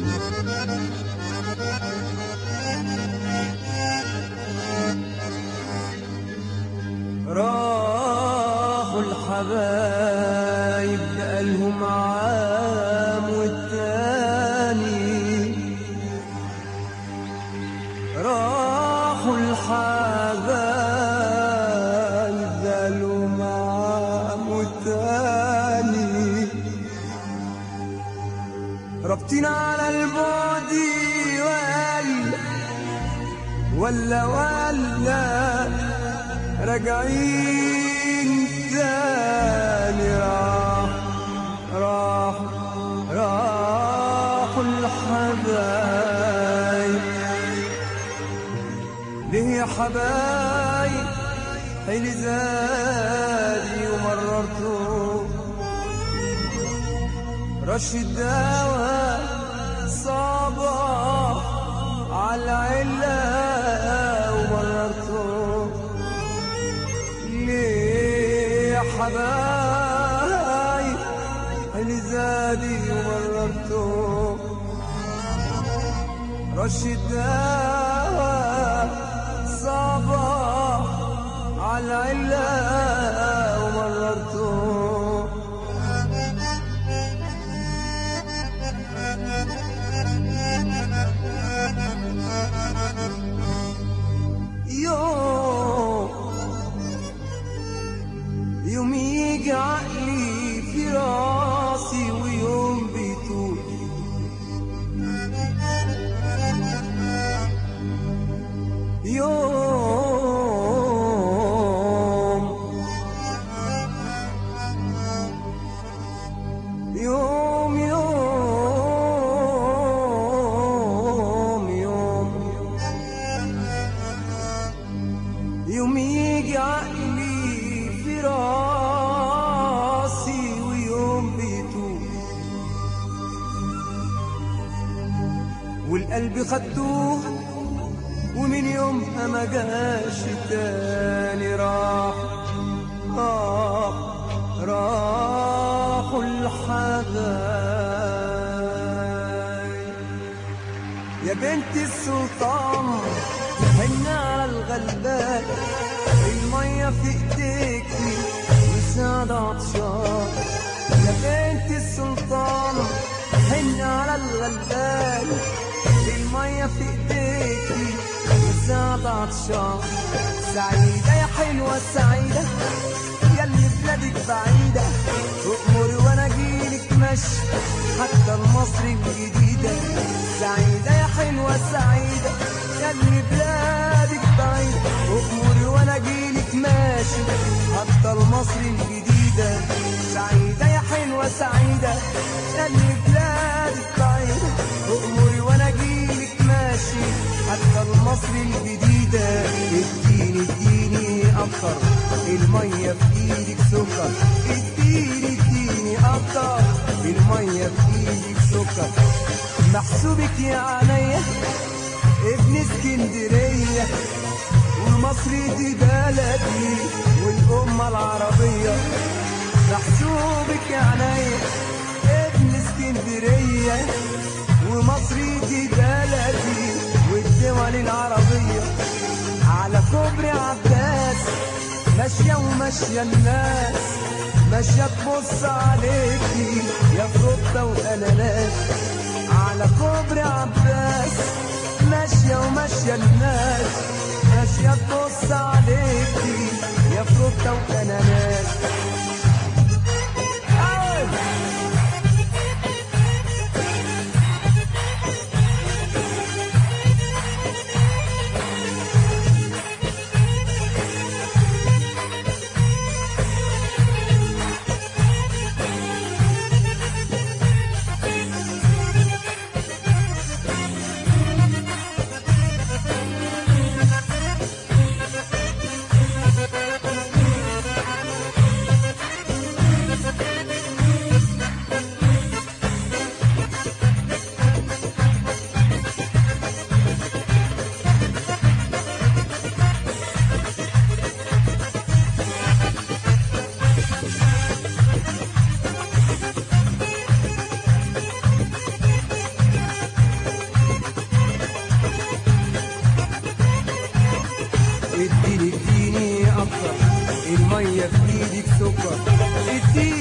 راحوا الحبايب بقالهم عام والتاني راحوا الحبايب بقالهم عام والتاني رابطين على البعد ولا ولا ولا راجعين تاني راح راح راحوا الحبايب ليه يا حبايب حيل زادي ومررته رش الدواء صباح على العلة ومررته ليه يا حبايب اللي زادي ومررته رش الدواء صباح على العلة ومررته يوم يوم يجي عقلي في راسي ويوم بيطول يوم يوم يوم يوم يوم يجي عقلي في راسي ويوم بيتوب والقلب خدوه ومن يومها ما جاش تاني راح راح راحوا الحبايب يا بنت السلطان حن على الغلبان المية في ايديكي وسعد عطشان يا بنت السلطان حن على الغلبان المية في ايديكي وسعد عطشان سعيدة يا حلوة سعيدة ياللي بلادك بعيدة أؤمر وانا اجيلك مشي حتى المصر الجديدة سعيدة يا حلوة سعيدة ياللي بلادك بعيدة أؤمر وانا اجيلك ماشي حتى المصر الجديدة سعيدة يا حلوة سعيدة ياللي بلادك بعيدة أؤمر وانا اجيلك ماشي حتى المصر الجديدة اديني اديني اكتر المية في ايدك سكر اديني اديني اكتر المية في ايدك سكر محسوبك يا عينيا ابن اسكندرية ومصر دي بلدي والأمة العربية محسوبك يا عينيا ابن اسكندرية ومصر دي بلدي والدول العربية على كوبري عباس ماشية وماشية الناس ماشية تبص عليكي يا فروتة وأناناس على كوبري عباس ماشية وماشية الناس ماشية تبص عليكي يا فروتة وأناناس أوي. اديني اديني اكتر المية في ايدك سكر اديني